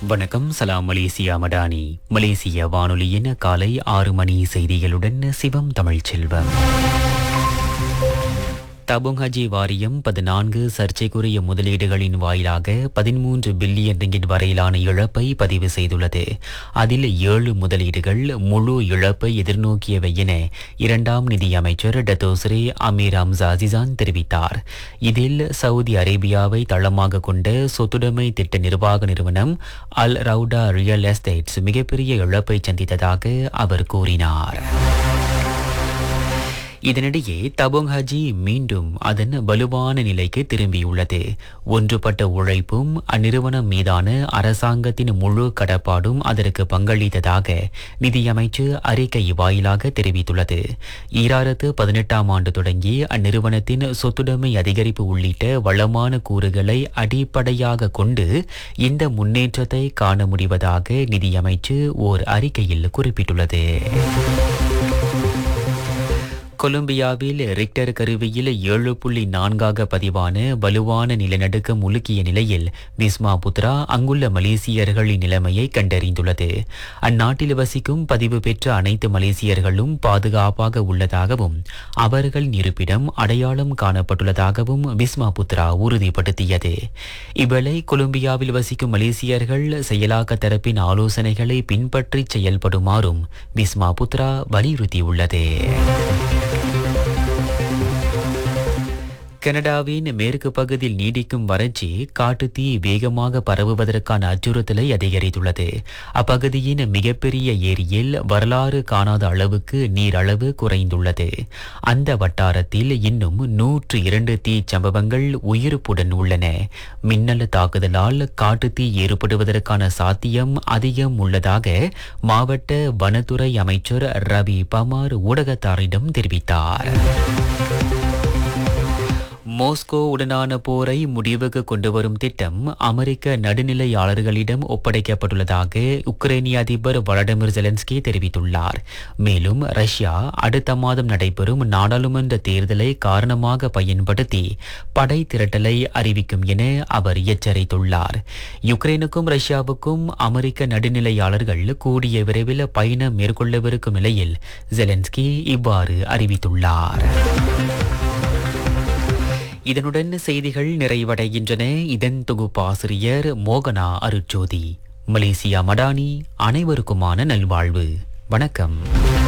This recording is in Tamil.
வணக்கம் சலாம் மலேசியா மடானி மலேசிய வானொலியின் காலை ஆறு மணி செய்திகளுடன் சிவம் தமிழ்ச்செல்வம் தபுங் ஹஜி வாரியம் பதினான்கு சர்ச்சைக்குரிய முதலீடுகளின் வாயிலாக பதிமூன்று பில்லியன் ரிங்கிட் வரையிலான இழப்பை பதிவு செய்துள்ளது அதில் ஏழு முதலீடுகள் முழு இழப்பை எதிர்நோக்கியவை என இரண்டாம் நிதியமைச்சர் டத்தோஸ்ரே அமீர் ஹம்சா அசிசான் தெரிவித்தார் இதில் சவுதி அரேபியாவை தளமாக கொண்ட சொத்துடைமை திட்ட நிர்வாக நிறுவனம் அல் ரவுடா ரியல் எஸ்டேட்ஸ் மிகப்பெரிய இழப்பை சந்தித்ததாக அவர் கூறினார் இதனிடையே தபோங் ஹஜி மீண்டும் அதன் வலுவான நிலைக்கு திரும்பியுள்ளது ஒன்றுபட்ட உழைப்பும் அந்நிறுவனம் மீதான அரசாங்கத்தின் முழு கடப்பாடும் அதற்கு பங்களித்ததாக நிதியமைச்சு அறிக்கை வாயிலாக தெரிவித்துள்ளது ஈராயிரத்து பதினெட்டாம் ஆண்டு தொடங்கி அந்நிறுவனத்தின் சொத்துடைமை அதிகரிப்பு உள்ளிட்ட வளமான கூறுகளை அடிப்படையாக கொண்டு இந்த முன்னேற்றத்தை காண முடிவதாக நிதியமைச்சு ஓர் அறிக்கையில் குறிப்பிட்டுள்ளது கொலம்பியாவில் ரிக்டர் கருவியில் ஏழு புள்ளி நான்காக பதிவான வலுவான நிலநடுக்கம் உலுக்கிய நிலையில் விஸ்மா புத்ரா அங்குள்ள மலேசியர்களின் நிலைமையை கண்டறிந்துள்ளது அந்நாட்டில் வசிக்கும் பதிவு பெற்ற அனைத்து மலேசியர்களும் பாதுகாப்பாக உள்ளதாகவும் அவர்கள் இருப்பிடம் அடையாளம் காணப்பட்டுள்ளதாகவும் விஸ்மா புத்ரா உறுதிப்படுத்தியது இவ்வேளை கொலம்பியாவில் வசிக்கும் மலேசியர்கள் செயலாக்க தரப்பின் ஆலோசனைகளை பின்பற்றி செயல்படுமாறும் விஸ்மா புத்ரா வலியுறுத்தியுள்ளது கனடாவின் மேற்கு பகுதியில் நீடிக்கும் வறட்சி காட்டுத்தீ வேகமாக பரவுவதற்கான அச்சுறுத்தலை அதிகரித்துள்ளது அப்பகுதியின் மிகப்பெரிய ஏரியில் வரலாறு காணாத அளவுக்கு நீர் அளவு குறைந்துள்ளது அந்த வட்டாரத்தில் இன்னும் நூற்று இரண்டு தீ சம்பவங்கள் உயிர்ப்புடன் உள்ளன மின்னல் தாக்குதலால் காட்டுத்தீ ஏற்படுவதற்கான சாத்தியம் அதிகம் உள்ளதாக மாவட்ட வனத்துறை அமைச்சர் ரவி பமார் ஊடகத்தாரிடம் தெரிவித்தார் மோஸ்கோ உடனான போரை முடிவுக்கு கொண்டு வரும் திட்டம் அமெரிக்க நடுநிலையாளர்களிடம் ஒப்படைக்கப்பட்டுள்ளதாக உக்ரைனிய அதிபர் வளடிமிர் ஜெலன்ஸ்கி தெரிவித்துள்ளார் மேலும் ரஷ்யா அடுத்த மாதம் நடைபெறும் நாடாளுமன்ற தேர்தலை காரணமாக பயன்படுத்தி படை திரட்டலை அறிவிக்கும் என அவர் எச்சரித்துள்ளார் யுக்ரைனுக்கும் ரஷ்யாவுக்கும் அமெரிக்க நடுநிலையாளர்கள் கூடிய விரைவில் பயணம் மேற்கொள்ளவிருக்கும் நிலையில் ஜெலன்ஸ்கி இவ்வாறு அறிவித்துள்ளார் இதனுடன் செய்திகள் நிறைவடைகின்றன இதன் தொகுப்பாசிரியர் மோகனா அருட்ஜோதி மலேசியா மடானி அனைவருக்குமான நல்வாழ்வு வணக்கம்